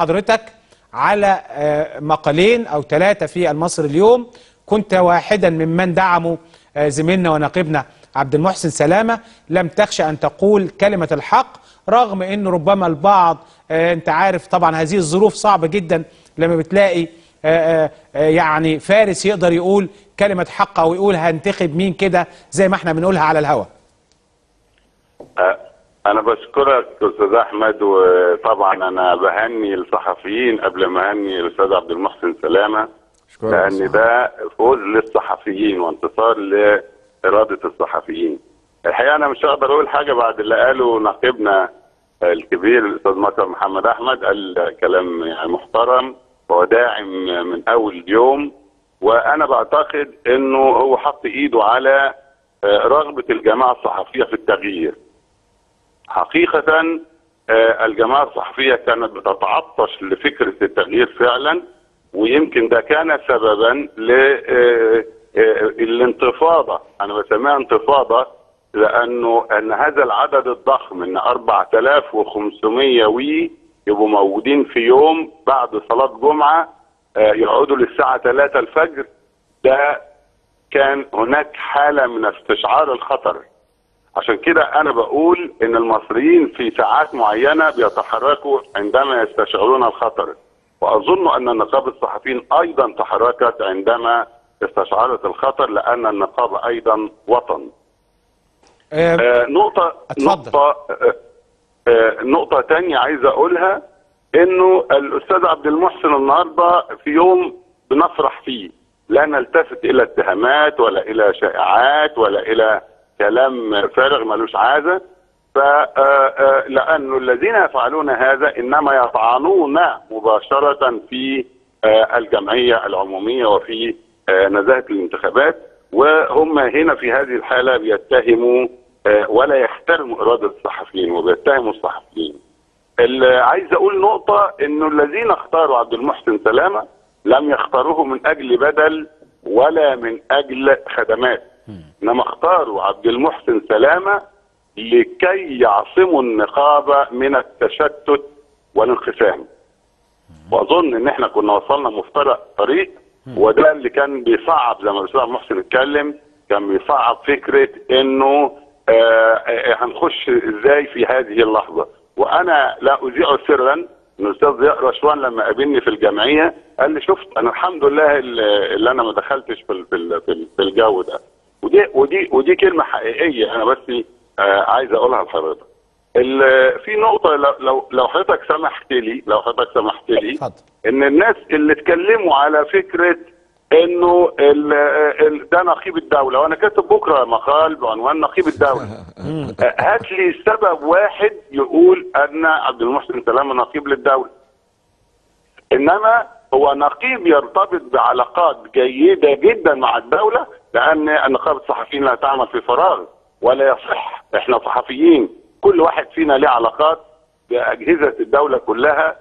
حضرتك على مقالين او ثلاثه في المصري اليوم كنت واحدا ممن دعموا زميلنا ونقيبنا عبد المحسن سلامه لم تخشى ان تقول كلمه الحق رغم ان ربما البعض انت عارف طبعا هذه الظروف صعبه جدا لما بتلاقي يعني فارس يقدر يقول كلمه حق او يقول هنتخب مين كده زي ما احنا بنقولها على الهوا انا بشكرك استاذ احمد وطبعا انا بهني الصحفيين قبل ما اهني الاستاذ عبد المحسن سلامه لان ده فوز للصحفيين وانتصار لاراده الصحفيين الحقيقه انا مش هقدر اقول حاجه بعد اللي قاله نقيبنا الكبير الاستاذ مكرم محمد احمد قال كلام يعني محترم وداعم من اول يوم وانا بعتقد انه هو حط ايده على رغبه الجماعه الصحفيه في التغيير حقيقة الجماعة الصحفية كانت بتتعطش لفكرة التغيير فعلا ويمكن ده كان سببا للانتفاضة أنا بسميها انتفاضة لأنه أن هذا العدد الضخم أن 4500 وي يبقوا موجودين في يوم بعد صلاة جمعة يقعدوا للساعة 3 الفجر ده كان هناك حالة من استشعار الخطر عشان كده انا بقول ان المصريين في ساعات معينه بيتحركوا عندما يستشعرون الخطر واظن ان نقابه الصحفيين ايضا تحركت عندما استشعرت الخطر لان النقابه ايضا وطن آه آه نقطه اتفضل. نقطه آه آه نقطه ثانيه عايز اقولها انه الاستاذ عبد المحسن النهارده في يوم بنفرح فيه لا نلتفت الى اتهامات ولا الى شائعات ولا الى كلام فارغ ملوش عازة لأن الذين يفعلون هذا إنما يطعنون مباشرة في الجمعية العمومية وفي نزاهة الانتخابات وهم هنا في هذه الحالة بيتهموا ولا يحترموا إرادة الصحفيين وبيتهموا الصحفيين عايز أقول نقطة إنه الذين اختاروا عبد المحسن سلامة لم يختاروه من أجل بدل ولا من أجل خدمات انما اختاروا عبد المحسن سلامه لكي يعصموا النقابه من التشتت والانقسام. واظن ان احنا كنا وصلنا مفترق طريق وده اللي كان بيصعب زي ما الاستاذ محسن اتكلم كان بيصعب فكره انه آه هنخش ازاي في هذه اللحظه وانا لا اذيع سرا ان الاستاذ ضياء رشوان لما قابلني في الجمعيه قال لي شفت انا الحمد لله اللي انا ما دخلتش في في في الجو ده ودي ودي ودي كلمه حقيقيه انا بس آه عايز اقولها لحضرتك. في نقطه لو لو لو حضرتك سمحت لي لو حضرتك سمحت لي اتفضل. ان الناس اللي اتكلموا على فكره انه ال ال ده نقيب الدوله وانا كاتب بكره مقال بعنوان نقيب الدوله هات لي سبب واحد يقول ان عبد المحسن سلامه نقيب للدوله انما هو نقيب يرتبط بعلاقات جيده جدا مع الدوله لان نقابه الصحفيين لا تعمل في فراغ ولا يصح احنا صحفيين كل واحد فينا له علاقات باجهزه الدوله كلها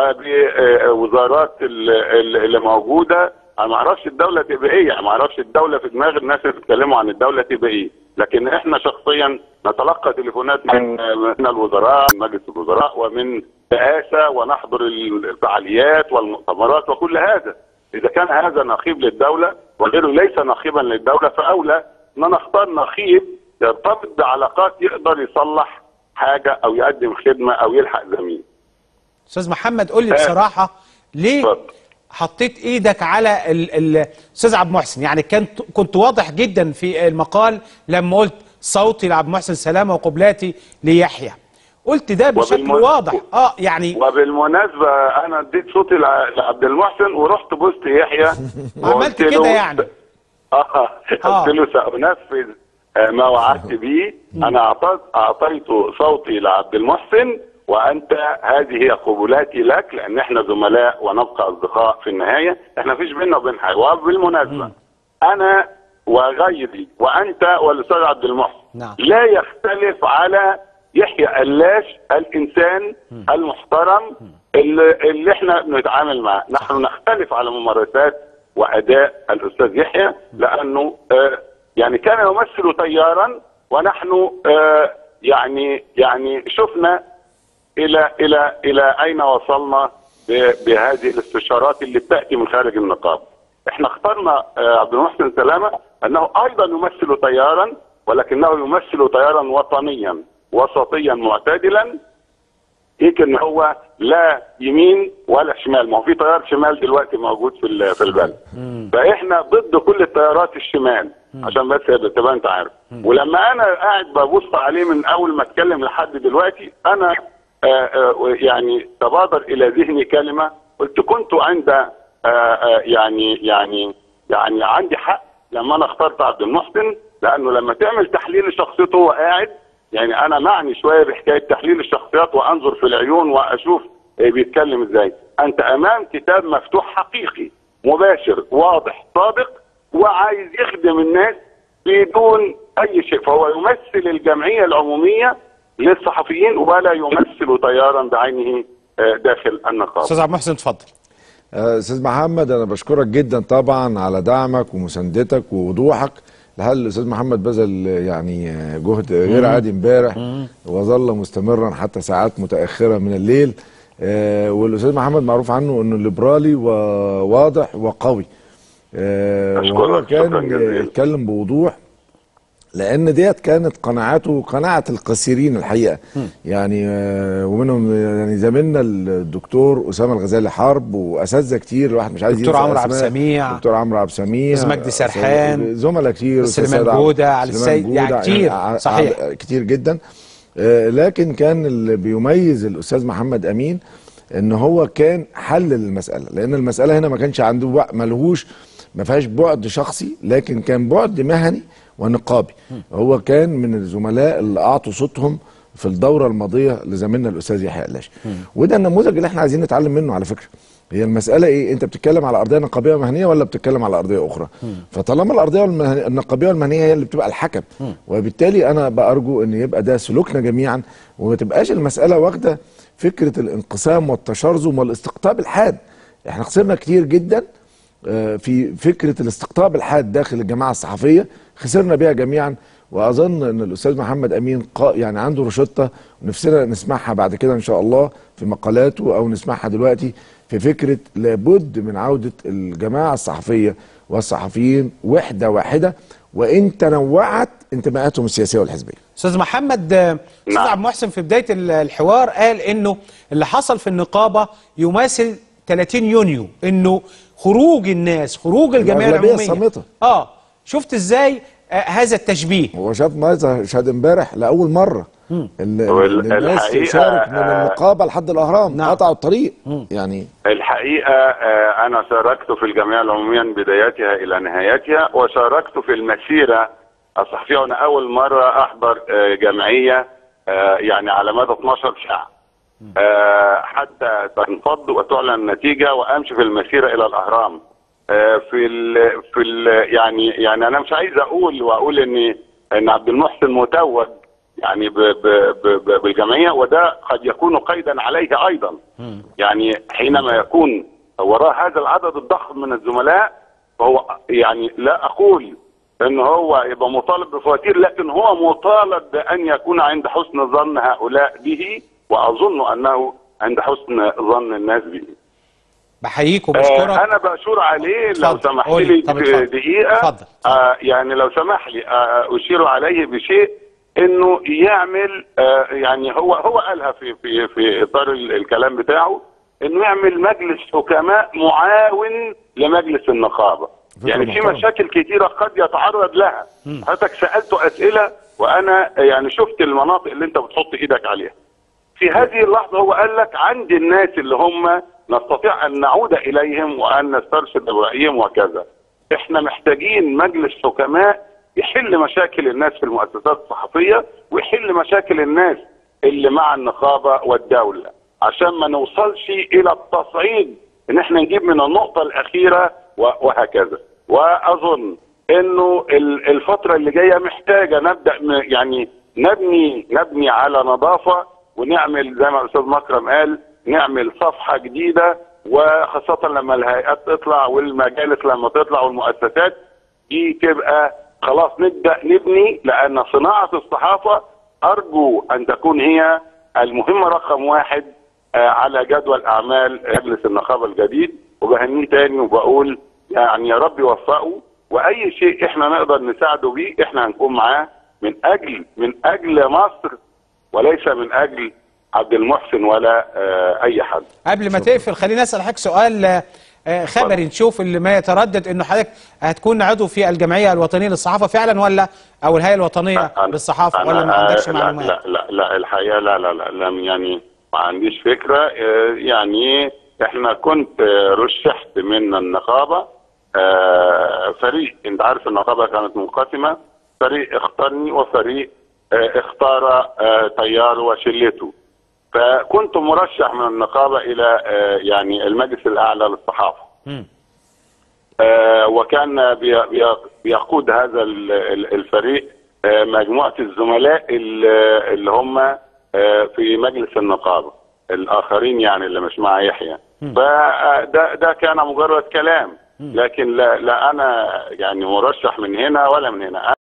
وبوزارات اللي موجوده انا ما اعرفش الدوله تبقى ايه انا ما اعرفش الدوله في دماغ الناس اللي بيتكلموا عن الدوله تبقى ايه لكن احنا شخصيا نتلقى تليفونات من من الوزراء من مجلس الوزراء ومن رئاسه ونحضر الفعاليات والمؤتمرات وكل هذا اذا كان هذا نقيب للدوله وغيره ليس نقيبا للدوله فاولى ان نختار نقيب يرتبط بعلاقات يقدر يصلح حاجه او يقدم خدمه او يلحق زميل. استاذ محمد قول لي بصراحه ليه اتفضل. حطيت ايدك على الاستاذ عبد المحسن يعني كنت كنت واضح جدا في المقال لما قلت صوتي لعبد المحسن سلامه وقبلاتي ليحيى قلت ده بشكل وبالمن- واضح اه يعني وبالمناسبه انا اديت صوتي لع- لعبد المحسن ورحت بوست يحيى عملت وقلت له- كده يعني. اه آه. قلت له سانفذ آه، ما وعدت به انا اعطيت اعطيت صوتي لعبد المحسن وانت هذه هي قبولاتي لك لان احنا زملاء ونبقى اصدقاء في النهايه احنا مفيش بيننا وبين حاجه وبالمناسبه انا وغيري وانت والاستاذ عبد المحسن نعم. لا يختلف على يحيى قلاش الانسان المحترم اللي, اللي احنا بنتعامل معاه نحن نختلف على ممارسات واداء الاستاذ يحيى لانه آه يعني كان يمثل تيارا ونحن آه يعني يعني شفنا الى الى الى اين وصلنا ب- بهذه الاستشارات اللي بتاتي من خارج النقابه. احنا اخترنا آه، عبد المحسن سلامه انه ايضا يمثل تيارا ولكنه يمثل تيارا وطنيا وسطيا معتدلا هيك ان هو لا يمين ولا شمال ما هو في تيار شمال دلوقتي موجود في ال- في البلد فاحنا ضد كل التيارات الشمال عشان بس تبقى انت عارف ولما انا قاعد ببص عليه من اول ما اتكلم لحد دلوقتي انا آه، آه، يعني تبادر الى ذهني كلمه قلت كنت عند آه، آه، يعني يعني يعني عندي حق لما انا اخترت عبد المحسن لانه لما تعمل تحليل لشخصيته وهو قاعد يعني انا معني شويه بحكايه تحليل الشخصيات وانظر في العيون واشوف إيه بيتكلم ازاي انت امام كتاب مفتوح حقيقي مباشر واضح صادق وعايز يخدم الناس بدون اي شيء فهو يمثل الجمعيه العموميه للصحفيين ولا يمثل تيارا بعينه آه، داخل النقابه استاذ عبد المحسن اتفضل آه، استاذ محمد انا بشكرك جدا طبعا على دعمك ومساندتك ووضوحك لهل الاستاذ محمد بذل يعني آه، جهد غير عادي امبارح وظل مستمرا حتى ساعات متاخره من الليل آه، والاستاذ محمد معروف عنه انه ليبرالي وواضح وقوي آه، أشكرك، وهو شكراً كان جزيلاً. يتكلم بوضوح لان ديت كانت قناعاته قناعه القصيرين الحقيقه يعني آه، ومنهم يعني زميلنا الدكتور اسامه الغزالي حرب واساتذه كتير الواحد مش عايز دكتور ينسى عمرو عبد أسماء. السميع. دكتور عمرو عبد السميع أستاذ مجدي سرحان. زملاء كتير أستاذ سليمان سيد عبد- جودة، علي سليمان السيد، يعني جودة، كتير، ع- صحيح. ع- كتير جدا آه، لكن كان اللي بيميز الاستاذ محمد امين ان هو كان حل المساله لان المساله هنا ما كانش عنده وق- ملهوش ما فيهاش بعد شخصي لكن كان بعد مهني ونقابي هو كان من الزملاء اللي اعطوا صوتهم في الدوره الماضيه لزميلنا الاستاذ يحيى قلاش وده النموذج اللي احنا عايزين نتعلم منه على فكره هي المساله ايه انت بتتكلم على ارضيه نقابيه ومهنيه ولا بتتكلم على ارضيه اخرى فطالما الارضيه والمهنية النقابيه والمهنيه هي اللي بتبقى الحكم وبالتالي انا بارجو ان يبقى ده سلوكنا جميعا وما تبقاش المساله واخده فكره الانقسام والتشرذم والاستقطاب الحاد احنا خسرنا كتير جدا آه، في فكره الاستقطاب الحاد داخل الجماعه الصحفيه خسرنا بيها جميعا واظن ان الاستاذ محمد امين قا يعني عنده روشته ونفسنا نسمعها بعد كده ان شاء الله في مقالاته او نسمعها دلوقتي في فكره لابد من عوده الجماعه الصحفيه والصحفيين وحده واحده وان تنوعت انتماءاتهم السياسيه والحزبيه. استاذ محمد آه، استاذ نعم. عبد المحسن في بدايه ال- الحوار قال انه اللي حصل في النقابه يماثل 30 يونيو انه خروج الناس خروج الجمعيه الأغلبية العموميه الصامتة. اه شفت ازاي آه هذا التشبيه هو شاف ماذا شهد امبارح لاول مره ال- هو ال- ال- الناس الحقيقة، تشارك من آه، النقابه لحد الاهرام نعم. قطعوا الطريق يعني الحقيقة آه، أنا شاركت في الجمعية العمومية من بدايتها إلى نهايتها وشاركت في المسيرة الصحفية وأنا أول مرة أحضر آه، جمعية آه، يعني على مدى 12 ساعة آه، حتى تنفض وتعلن النتيجة وأمشي في المسيرة إلى الأهرام آه، في ال في ال يعني يعني أنا مش عايز أقول وأقول إن إن عبد المحسن متوج يعني ب ب ب ب بالجمعية وده قد يكون قيدا عليه أيضا يعني حينما يكون وراء هذا العدد الضخم من الزملاء فهو يعني لا اقول ان هو يبقى مطالب بفواتير لكن هو مطالب بان يكون عند حسن ظن هؤلاء به واظن انه عند حسن ظن الناس به. بحييك آه وبشكرك انا بشور عليه لو اتفضل، سمح قولي. لي طب في اتفضل. دقيقه اتفضل، آه يعني لو سمح لي آه اشير عليه بشيء انه يعمل آه يعني هو هو قالها في في في اطار ال- الكلام بتاعه انه يعمل مجلس حكماء معاون لمجلس النقابه فكرة يعني في محترمة. مشاكل كتيره قد يتعرض لها حضرتك سالته اسئله وانا يعني شفت المناطق اللي انت بتحط ايدك عليها في هذه اللحظة هو قال لك عند الناس اللي هم نستطيع أن نعود إليهم وأن نسترشد رأيهم وكذا إحنا محتاجين مجلس حكماء يحل مشاكل الناس في المؤسسات الصحفية ويحل مشاكل الناس اللي مع النقابة والدولة عشان ما نوصلش إلى التصعيد إن إحنا نجيب من النقطة الأخيرة و- وهكذا وأظن إنه ال- الفترة اللي جاية محتاجة نبدأ م- يعني نبني نبني على نظافة ونعمل زي ما الاستاذ مكرم قال نعمل صفحه جديده وخاصه لما الهيئات تطلع والمجالس لما تطلع والمؤسسات دي تبقى خلاص نبدا نبني لان صناعه الصحافه ارجو ان تكون هي المهمه رقم واحد آه، على جدول اعمال مجلس النقابه الجديد وبهنيه تاني وبقول يعني يا رب يوفقه واي شيء احنا نقدر نساعده بيه احنا هنكون معاه من اجل من اجل مصر وليس من اجل عبد المحسن ولا آه، اي حد قبل ما تقفل خليني اسال حضرتك سؤال آه، آه، خبري نشوف اللي ما يتردد انه حضرتك هتكون عضو في الجمعيه الوطنيه للصحافه فعلا ولا او الهيئه الوطنيه أنا- للصحافه أنا- ولا ما عندكش آه، معلومات؟ لا لا لا الحقيقه لا لا لا, لا يعني ما عنديش فكره آه، يعني احنا كنت آه، رشحت من النقابه آه، فريق انت عارف النقابه كانت منقسمه فريق اختارني وفريق آه، اختار آه، طيار وشلته فكنت مرشح من النقابه الى آه، يعني المجلس الاعلى للصحافه مم. آه، وكان بي- بي- بيقود هذا ال- ال- الفريق آه، مجموعة الزملاء ال- اللي هم آه، في مجلس النقابة الآخرين يعني اللي مش مع يحيى فده ده كان مجرد كلام لكن لا, لا أنا يعني مرشح من هنا ولا من هنا